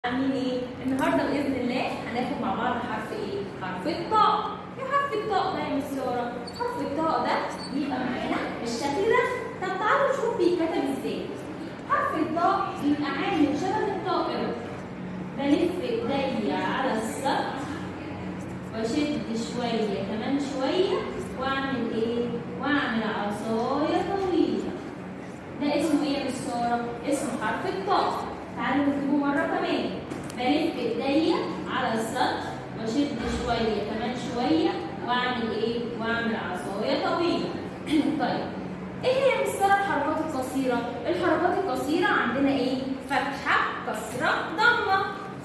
عاملين ايه؟ النهارده باذن الله هناخد مع بعض حرف ايه؟ حرف الطاء. ايه حرف الطاء ده يا مس ساره؟ حرف الطاء ده بيبقى معانا بالشكل ده. طب تعالوا نشوف بيتكتب ازاي. حرف الطاء بيبقى عامل شبه الطائره. بلف ايديا على السطح واشد شويه كمان شويه واعمل ايه؟ واعمل عصايه طويله. ده اسمه ايه يا مس ساره؟ اسمه حرف الطاء. تعالوا نكتبه مرة كمان بلف ايديا على السطح واشد شوية كمان شوية واعمل ايه؟ واعمل عصاية طويلة. طيب ايه هي مستوى الحركات القصيرة؟ الحركات القصيرة عندنا ايه؟ فتحة، كسرة، ضمة.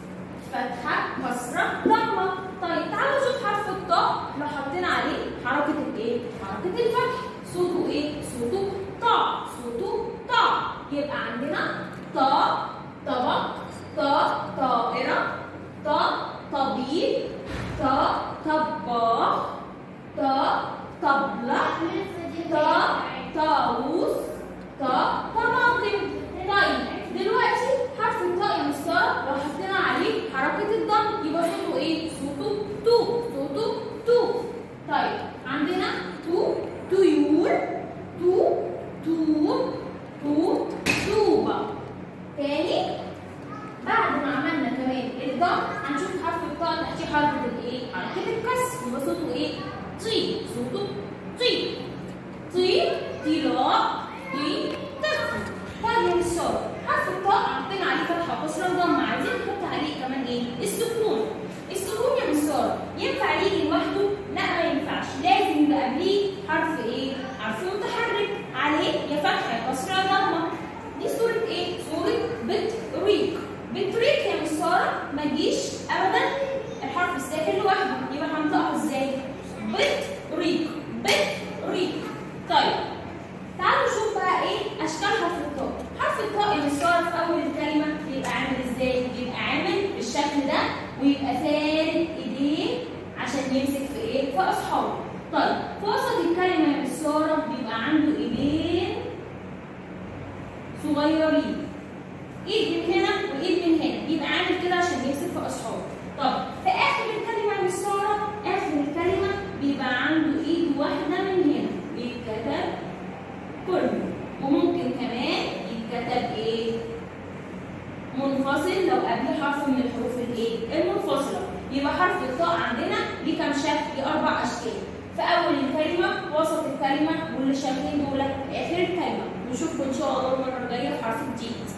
فتحة، كسرة، ضمة. طيب تعالوا نشوف حرف الطاء لو حطينا عليه حركة الايه؟ حركة الفتح. صوته ايه؟ صوته طاء، صوته طاء. يبقى عندنا طاء طبق طاء طائرة طاء طبيب طاء طباخ طاء طبلة طاء طاووس طاء طماطم طيب دلوقتي حرف الطاء يا مستر لو حطينا عليه حركة الضم يبقى صوته ايه؟ صوته تو صوته تو طيب عندنا تو طيور تو طوب تو طوبة تاني بعد ما عملنا كمان الضم هنشوف حرف الطاء تحتيه حركه الايه؟ حركه الكسر يبقى صوته ايه؟ طي صوته طي طي طلاء طي طفل طيب يا مستر حرف الطاء حطينا عليه فتحه وكسره وضم عايزين نحط عليه كمان ايه؟ السكون السكون يا مستر ينفع يجي لوحده؟ لا ما ينفعش لازم يبقى قبليه حرف ايه؟ حرف متحرك عليه يا فتحه يا كسره يا ضمه دي صورة ايه؟ صورة بطريق بطريق يا مس سارة ما تجيش ابدا الحرف الساكن لوحده يبقى هنطقها ازاي؟ بطريق بطريق طيب تعالوا نشوف بقى ايه اشكال حرف الطاء حرف الطاء يا مس سارة في اول الكلمة بيبقى عامل ازاي؟ بيبقى عامل بالشكل ده ويبقى فارد ايديه عشان يمسك في ايه؟ في اصحابه طيب في وسط الكلمة يا مس سارة بيبقى عنده ايدين صغيرين ايد من هنا وايد من هنا يبقى عامل كده عشان يمسك في اصحابه طب في اخر الكلمه يا مس ساره اخر الكلمه بيبقى عنده ايد واحده من هنا بيتكتب كله وممكن كمان يتكتب ايه منفصل لو قبل حرف من الحروف الايه المنفصله يبقى حرف الطاء عندنا ليه كام شكل ليه اربع اشكال في اول الكلمه وسط الكلمه والشكلين دول في اخر الكلمه نشوفكم ان شاء الله المره الجايه في حرف جديد